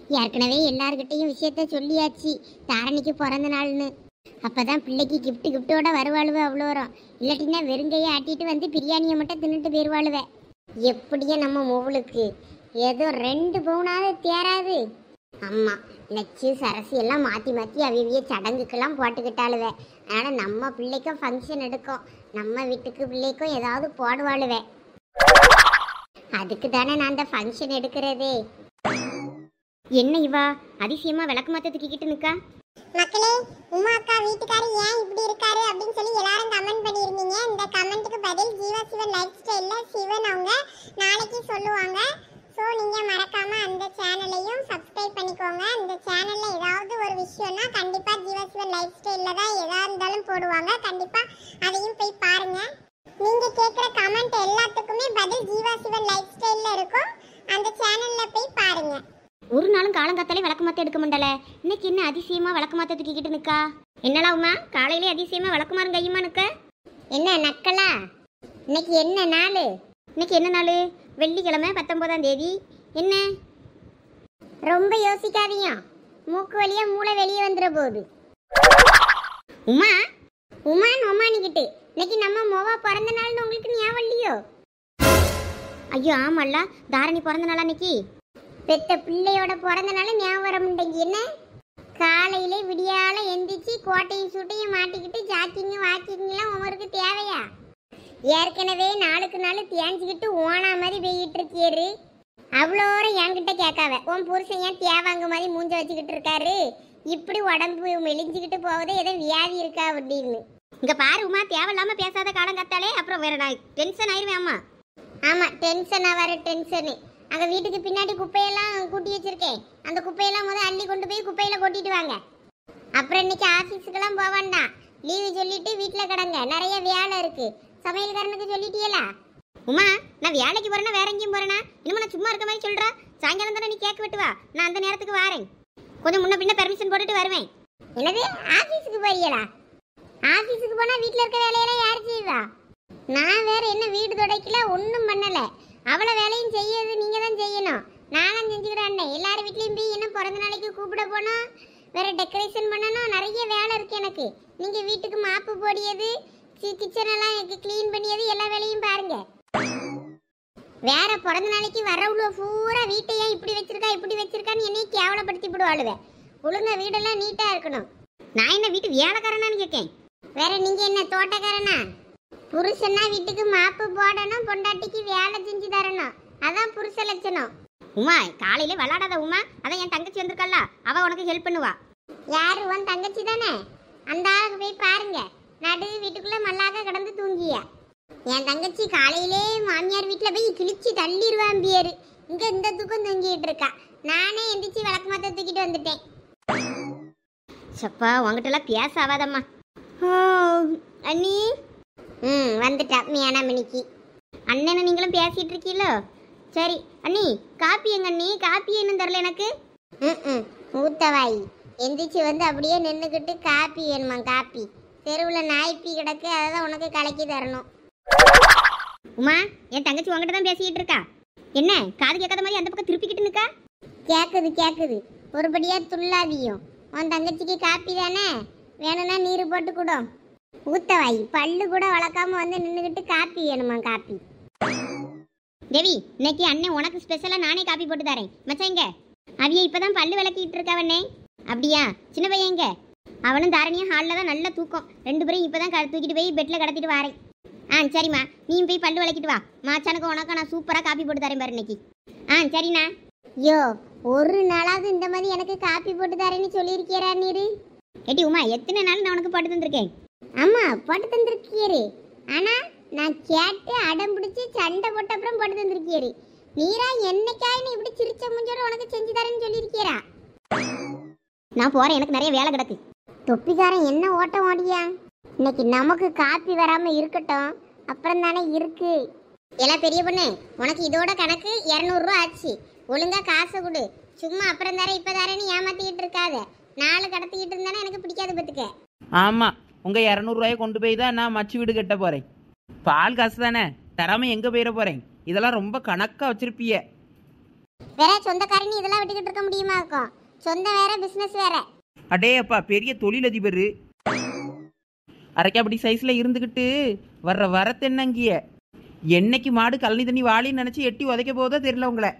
ஏற்கனவே எல்லார்கிட்டையும் விஷயத்த சொல்லியாச்சு தாரணிக்கு பிறந்த நாள்னு அப்பதான் பிள்ளைக்கு கிஃப்ட் கிஃப்டோட வருவாளுவ அவ்வளோ வரும் இல்லாட்டினா வெறுங்கையை ஆட்டிட்டு வந்து பிரியாணியை மட்டும் தின்னுட்டு போயிருவாளுவ எப்படியே நம்ம மொவளுக்கு ஏதோ ரெண்டு பவுனாவது தேராது ஆமா லட்சு சரசு எல்லாம் மாத்தி மாத்தி அவிவிய சடங்குக்கெல்லாம் போட்டுக்கிட்டாளுவ அதனால நம்ம பிள்ளைக்கும் ஃபங்க்ஷன் எடுக்கும் நம்ம வீட்டுக்கு பிள்ளைக்கும் ஏதாவது போடுவாளுவே அதுக்கு தானே நான் அந்த ஃபங்க்ஷன் எடுக்கிறதே என்ன இவா அதிசயமா விளக்கு மாத்த தூக்கிக்கிட்டு நிக்கா மக்களே உமா அக்கா வீட்டுக்காரி ஏன் இப்படி இருக்காரு அப்படின்னு சொல்லி எல்லாரும் கமெண்ட் பண்ணியிருந்தீங்க இந்த கமெண்ட்டுக்கு பதில் ஜீவா சிவன் லைஃப் ஸ்டைல்ல சிவன் அவங்க நாளைக்கு சொல்லுவாங்க ஸோ நீங்க மறக்காம அந்த சேனலையும் சப்ஸ்கிரைப் பண்ணிக்கோங்க அந்த சேனல்ல ஏதாவது ஒரு விஷயம்னா கண்டிப்பா ஜீவா சிவன் லைஃப் ஸ்டைல்ல தான் எதா இருந்தாலும் போடுவாங்க கண்டிப்பா அதையும் போய் பாருங்க நீங்க கேட்குற கமெண்ட் எல்லாத்துக்குமே பதில் ஜீவா சிவன் லைஃப் ஸ்டைல்ல இருக்கும் அந்த சேனல்ல போய் பாருங்க ஒரு நாளும் காலங்காத்தாலே விளக்கு மாத்த எடுக்க முடியல இன்னைக்கு என்ன அதிசயமா விளக்கு மாத்த தூக்கிக்கிட்டு நிக்கா என்னடா உமா காலையிலே அதிசயமா விளக்கு மாறும் கையுமா நிக்க என்ன நக்கலா இன்னைக்கு என்ன நாள் இன்னைக்கு என்ன நாள் வெள்ளிக்கிழமை பத்தொன்பதாம் தேதி என்ன ரொம்ப யோசிக்காதீங்க மூக்கு வழியா மூளை வெளியே வந்துட போகுது உமா உமான் உமானிக்கிட்டு இன்னைக்கு நம்ம மொவா பிறந்த நாள்னு உங்களுக்கு ஞாபகம் இல்லையோ ஐயோ ஆமால்ல தாரணி பிறந்த நாளா இன்னைக்கு பெத்த பிள்ளையோட பிறந்தனால ஞாபகம் வர மாட்டேங்க என்ன காலையிலே விடியால எந்திரிச்சு கோட்டையும் சூட்டையும் மாட்டிக்கிட்டு ஜாக்கிங் வாக்கிங்லாம் உமருக்கு தேவையா ஏற்கனவே நாளுக்கு நாள் தேஞ்சிக்கிட்டு ஓனா மாதிரி பெய்யிட்டு இருக்கியாரு அவ்வளோரம் என்கிட்ட கேட்காவ உன் புருஷன் ஏன் தேவாங்க மாதிரி மூஞ்ச வச்சுக்கிட்டு இருக்காரு இப்படி உடம்பு மெலிஞ்சுக்கிட்டு போவதே ஏதோ வியாதி இருக்கா அப்படின்னு இங்க பாரு உமா தேவையில்லாம பேசாத காலம் கத்தாலே அப்புறம் வேற நான் டென்ஷன் ஆயிருவேன் அம்மா ஆமா டென்ஷன் ஆவாரு டென்ஷனு அங்க வீட்டுக்கு பின்னாடி குப்பையெல்லாம் கூட்டி வச்சிருக்கேன் அந்த குப்பையெல்லாம் முத அள்ளி கொண்டு போய் குப்பையில கொட்டிட்டு வாங்க அப்புறம் இன்னைக்கு ஆபீஸுக்கெல்லாம் போக வேண்டாம் லீவு சொல்லிட்டு வீட்டுல கிடங்க நிறைய வேலை இருக்கு சமையல்காரனுக்கு சொல்லிட்டியலா உமா நான் வேலைக்கு போறேனா வேற எங்கேயும் போறேனா இன்னும் நான் சும்மா இருக்க மாதிரி சொல்றா சாயங்காலம் தானே நீ கேக் வெட்டுவா நான் அந்த நேரத்துக்கு வாரேன் கொஞ்சம் முன்ன பின்ன பெர்மிஷன் போட்டுட்டு வருவேன் என்னது ஆபீஸுக்கு போறீங்களா ஆபீஸுக்கு போனா வீட்ல இருக்க வேலையெல்லாம் யார் செய்வா நான் வேற என்ன வீடு துடைக்கல ஒன்றும் பண்ணல அவளை வேலையும் செய்யறது நீங்க தான் செய்யணும் நானும் செஞ்சுக்கிறேன் அண்ணே எல்லார் வீட்லயும் போய் என்ன பிறந்த நாளைக்கு கூப்பிட போனோம் வேற டெக்கரேஷன் பண்ணணும் நிறைய வேலை இருக்கு எனக்கு நீங்க வீட்டுக்கு மாப்பு போடியது கிச்சன் எல்லாம் எனக்கு க்ளீன் பண்ணியது எல்லா வேலையும் பாருங்க வேற பிறந்த நாளைக்கு வரவுல பூரா வீட்டை ஏன் இப்படி வச்சிருக்கா இப்படி வச்சிருக்கான்னு என்னைய கேவலப்படுத்தி விடுவாளுவ ஒழுங்கா வீடெல்லாம் நீட்டா இருக்கணும் நான் என்ன வீட்டு வேலைக்காரனான்னு கேட்கேன் வேற நீங்க என்ன தோட்டக்காரனா புருஷனா வீட்டுக்கு மாப்பு போடணும் பொண்டாட்டிக்கு வேலை செஞ்சு தரணும் அதான் புருஷ லட்சணம் உமா காலையில விளாடாத உமா அதான் என் தங்கச்சி வந்திருக்கல்ல அவ உனக்கு ஹெல்ப் பண்ணுவா யாரு உன் தங்கச்சி தானே அந்த ஆளுக்கு போய் பாருங்க நடு வீட்டுக்குள்ள மல்லாக கிடந்து தூங்கியா என் தங்கச்சி காலையிலே மாமியார் வீட்டுல போய் கிழிச்சு தள்ளிடுவான் பியரு இங்க இந்த தூக்கம் தூங்கிட்டு இருக்கா நானே எந்திரிச்சு விளக்கு மாத்த தூக்கிட்டு வந்துட்டேன் சப்பா உங்ககிட்ட எல்லாம் பேச ஆகாதம்மா அண்ணி ம் வந்துட்டா மீனா மணிக்கு அண்ணனை நீங்களும் பேசிட்டு இருக்கீங்களோ சரி அண்ணி காப்பி எங்க அண்ணி காப்பி இன்னும் தரல எனக்கு ம் ஊத்தவாய் எந்திரிச்சு வந்து அப்படியே நின்றுக்கிட்டு காப்பி வேணுமா காப்பி தெருவில் நாய்ப்பி கிடக்கு அதை தான் உனக்கு கலக்கி தரணும் உமா என் தங்கச்சி உங்ககிட்ட தான் பேசிக்கிட்டு இருக்கா என்ன காது கேட்காத மாதிரி அந்த பக்கம் திருப்பிக்கிட்டு நிக்கா கேக்குது கேக்குது ஒருபடியா துள்ளாதியும் உன் தங்கச்சிக்கு காப்பி தானே வேணும்னா நீர் போட்டு கொடும் ஊத்தவாய் பல்லு கூட வளர்க்காம வந்து நின்றுக்கிட்டு காப்பி வேணுமா காப்பி தேவி இன்னைக்கு அண்ணன் உனக்கு ஸ்பெஷலாக நானே காப்பி போட்டு தரேன் மச்சான் இங்க அவிய இப்பதான் பல்லு விளக்கிட்டு இருக்கவனே அப்படியா சின்ன பையன் எங்க அவனும் தாரணியும் ஹாலில் தான் நல்ல தூக்கம் ரெண்டு பேரும் இப்பதான் க தூக்கிட்டு போய் பெட்டில் கடத்திட்டு வரேன் ஆ சரிம்மா நீயும் போய் பல்லு விளக்கிட்டு வா மாச்சானுக்கு உனக்கு நான் சூப்பராக காப்பி போட்டு தரேன் பாரு இன்னைக்கு ஆ சரிண்ணா ஐயோ ஒரு நாளாவது இந்த மாதிரி எனக்கு காப்பி போட்டு தரேன்னு சொல்லியிருக்கியரா நீரு ஏட்டி உமா எத்தனை நாள் நான் உனக்கு போட்டு தந்திருக்கேன் ஆமா போட்டு தந்திருக்கியரு ஆனா நான் கேட்டு அடம் பிடிச்சு சண்டை போட்ட அப்புறம் போட்டு தந்திருக்கியரு நீரா என்னைக்காயின்னு இப்படி சிரிச்ச முஞ்சோட உனக்கு செஞ்சு தரேன்னு சொல்லியிருக்கியரா நான் போறேன் எனக்கு நிறைய வேலை கிடக்கு தொப்பிக்காரன் என்ன ஓட்டம் ஓடியா இன்னைக்கு நமக்கு காப்பி வராம இருக்கட்டும் அப்புறம் தானே இருக்கு எல்லாம் பெரிய பொண்ணு உனக்கு இதோட கணக்கு இரநூறுவா ஆச்சு ஒழுங்கா காசை கொடு சும்மா அப்புறம் தரேன் இப்போ தரேன்னு ஏமாத்திக்கிட்டு இருக்காத நாலு கடத்திக்கிட்டு இருந்தானே எனக்கு பிடிக்காது பத்துக்க ஆமாம் உங்கள் இரநூறுவாயை கொண்டு போய் தான் நான் மச்சு வீடு கட்ட போகிறேன் பால் காசு தானே தராமல் எங்கே போயிட போகிறேன் இதெல்லாம் ரொம்ப கணக்காக வச்சுருப்பிய வேற சொந்தக்காரனி இதெல்லாம் விட்டுக்கிட்டு இருக்க முடியுமா இருக்கும் சொந்தம் வேற பிசினஸ் வேற அடே அப்பா பெரிய தொழிலதிபர் அரைக்காப்படி சைஸ்ல இருந்துக்கிட்டு வர்ற வரத்தென்னங்கிய என்னைக்கு மாடு கழனி தண்ணி வாளின்னு நினைச்சு எட்டி உதைக்க போதோ தெரியல உங்களை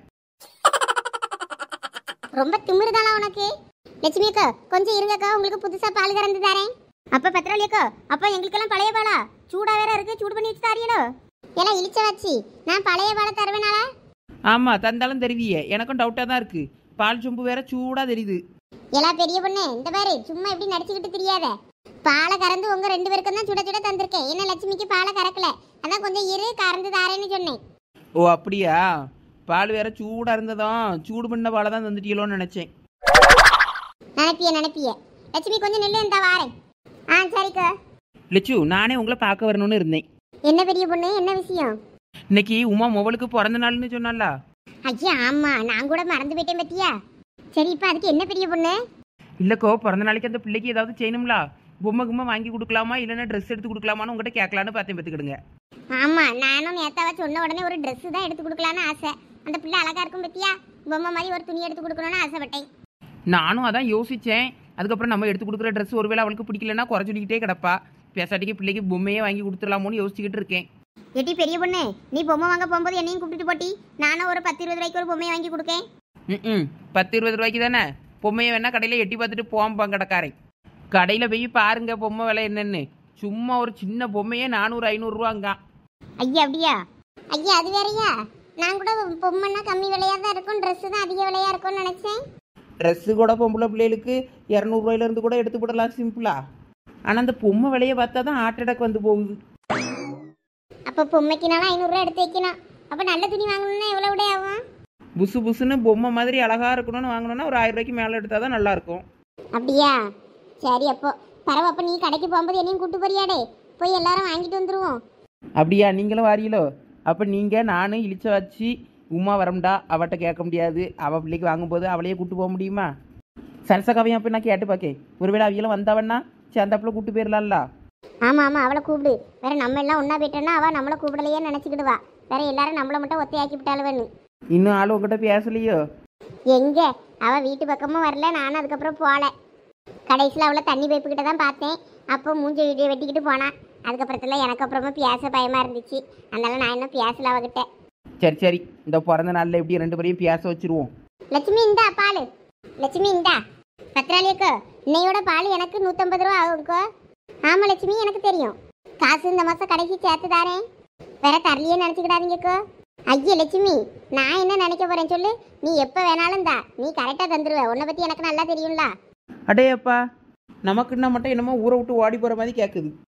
ரொம்ப திமிருதானா உனக்கு லட்சுமி அக்கா கொஞ்சம் இருங்கக்கா உங்களுக்கு புதுசா பால் கறந்து தரேன் அப்ப பத்திராளி அக்கா அப்ப எங்களுக்கெல்லாம் பழைய பாலா சூடா வேற இருக்கு சூடு பண்ணி வச்சு தாரியலோ எல்லாம் இழிச்ச வச்சு நான் பழைய பாலை தருவேனால ஆமா தந்தாலும் தெரிவியே எனக்கும் டவுட்டா தான் இருக்கு பால் சொம்பு வேற சூடா தெரியுது எல்லாம் பெரிய பொண்ணு இந்த பாரு சும்மா இப்படி நடிச்சுக்கிட்டு தெரியாத பாலை கறந்து உங்க ரெண்டு பேருக்கும் தான் சுட சுட தந்திருக்கேன் என்ன லட்சுமிக்கு பாலை கறக்கல அதான் கொஞ்சம் இரு கறந்து தாரேன்னு சொன்னேன் ஓ அப்படியா பால் வேற சூடா இருந்ததும் சூடு பண்ண பாலை தான் தந்துட்டீங்களோன்னு நினைச்சேன் நினைப்பிய நினைப்பிய லட்சுமி கொஞ்சம் நெல்லு இந்த வாரேன் ஆ சரிக்கா லட்சு நானே உங்களை பார்க்க வரணும்னு இருந்தேன் என்ன பெரிய பொண்ணு என்ன விஷயம் இன்னைக்கு உமா மொபைலுக்கு பிறந்த நாள்னு சொன்னால ஐயா ஆமா நான் கூட மறந்து போயிட்டேன் பத்தியா சரி இப்ப அதுக்கு என்ன பெரிய பொண்ணு இல்லக்கோ பிறந்த நாளைக்கு அந்த பிள்ளைக்கு ஏதாவது செய்யணும்ல பொம்மை கும்மை வாங்கி கொடுக்கலாமா இல்லைன்னா ட்ரெஸ் எடுத்து கொடுக்கலாமான்னு உங்கள்கிட்ட கேட்கலான்னு பார்த்தேன் பார்த்துக்கிடுங்க ஆமா நானும் நேத்தாவ சொன்ன உடனே ஒரு Dress தான் எடுத்து கொடுக்கலான்னு ஆசை அந்த பிள்ளை அழகா இருக்கும் பத்தியா பொம்மை மாதிரி ஒரு துணி எடுத்து கொடுக்கணும்னு ஆசைப்பட்டேன் நானும் அதான் யோசிச்சேன் அதுக்கப்புறம் நம்ம எடுத்து கொடுக்குற ட்ரெஸ் ஒருவேளை அவளுக்கு பிடிக்கலன்னா குறை சொல்லிக்கிட்டே கிடப்பா பேசாட்டிக்கு பிள்ளைக்கு பொம்மையே வாங்கி கொடுத்துடலாமோன்னு யோசிச்சுக்கிட்டு இருக்கேன் எட்டி பெரிய பொண்ணு நீ பொம்மை வாங்க போகும்போது என்னையும் கூப்பிட்டு போட்டி நானும் ஒரு பத்து இருபது ரூபாய்க்கு ஒரு பொம்மையை வாங்கி கொடுக்கேன் ம் பத்து இருபது ரூபாய்க்கு தானே பொம்மையை வேணா கடையில் எட்டி பார்த்துட்டு போவான் கடைக்காரன் கடையில் போய் பாருங்க பொம்மை விலை என்னன்னு சும்மா ஒரு சின்ன பொம்மையே நானூறு ஐநூறுரூவாங்க ஐயா அப்படியா ஐயா அது வேறயா நான் கூட பொம்மைன்னா கம்மி விலையா தான் இருக்கும் Dress தான் அதிக விலையா இருக்கும்னு நினைச்சேன் ட்ரெஸ்ஸு கூட பொம்பளை பிள்ளைகளுக்கு இரநூறுவாயிலேருந்து கூட எடுத்து போடலாம் சிம்பிளா ஆனால் அந்த பொம்மை விலையை பார்த்தா தான் ஹார்ட் அட்டாக் வந்து போகுது அப்ப பொம்மைக்குனாலும் ஐநூறுரூவா எடுத்து வைக்கணும் அப்ப நல்ல துணி வாங்கணும்னா எவ்வளவு விட ஆகும் புசு புசுன்னு பொம்மை மாதிரி அழகா இருக்கணும்னு வாங்கணும்னா ஒரு ஆயிரம் ரூபாய்க்கு மேலே எடுத்தால் தான் நல்லாயிருக்கும் அப்படியா சரி அப்போ பரவ அப்ப நீ கடைக்கு போகும்போது என்னையும் கூட்டு போறியாடே போய் எல்லாரும் வாங்கிட்டு வந்துருவோம் அப்படியா நீங்களும் வாரீங்களோ அப்போ நீங்கள் நானும் இழிச்ச வச்சு உமா வரம்டா அவட்ட கேட்க முடியாது அவள் பிள்ளைக்கு வாங்கும்போது அவளையே கூட்டு போக முடியுமா சரசகாவையும் அப்போ நான் கேட்டு பார்க்கேன் ஒருவேளை அவியெல்லாம் வந்தாவன்னா சேர்ந்தாப்புல கூட்டு போயிடலாம்ல ஆமா ஆமா அவளை கூப்பிடு வேற நம்ம எல்லாம் ஒண்ணா போயிட்டோம்னா அவ நம்மளை கூப்பிடலையே நினைச்சுக்கிடுவா வேற எல்லாரும் நம்மளை மட்டும் ஒத்தையாக்கி விட்டாளுவன்னு இன்னும் ஆள் உங்ககிட்ட பேசலையோ எங்க அவ வீட்டு பக்கமும் வரல நானும் அதுக்கப்புறம் போல கடைசியில் அவளை தண்ணி பைப்பு கிட்ட தான் பார்த்தேன் அப்போ மூஞ்சி வீடியோ வெட்டிக்கிட்டு போனான் அதுக்கப்புறத்துல எனக்கு அப்புறமா பேச பயமா இருந்துச்சு அதனால நான் இன்னும் பேசல அவகிட்ட சரி சரி இந்த பிறந்த நாளில் எப்படி ரெண்டு பேரையும் பேச வச்சிருவோம் லட்சுமி இந்தா பால் லட்சுமி இந்தா பத்திராளியக்கோ இன்னையோட பால் எனக்கு நூற்றம்பது ரூபா ஆகும்க்கோ ஆமாம் லட்சுமி எனக்கு தெரியும் காசு இந்த மாதம் கடைசி சேர்த்து தாரேன் வேற தரலையே நினச்சிக்கிடாதீங்கக்கோ ஐயா லட்சுமி நான் என்ன நினைக்க போறேன் சொல்லு நீ எப்போ வேணாலும் தா நீ கரெக்டாக தந்துடுவ உன்னை பற்றி எனக்கு நல்லா தெரியும்ல அடே அப்பா நமக்குன்னா மட்டும் என்னமோ ஊரை விட்டு ஓடி போகிற மாதிரி கேட்குது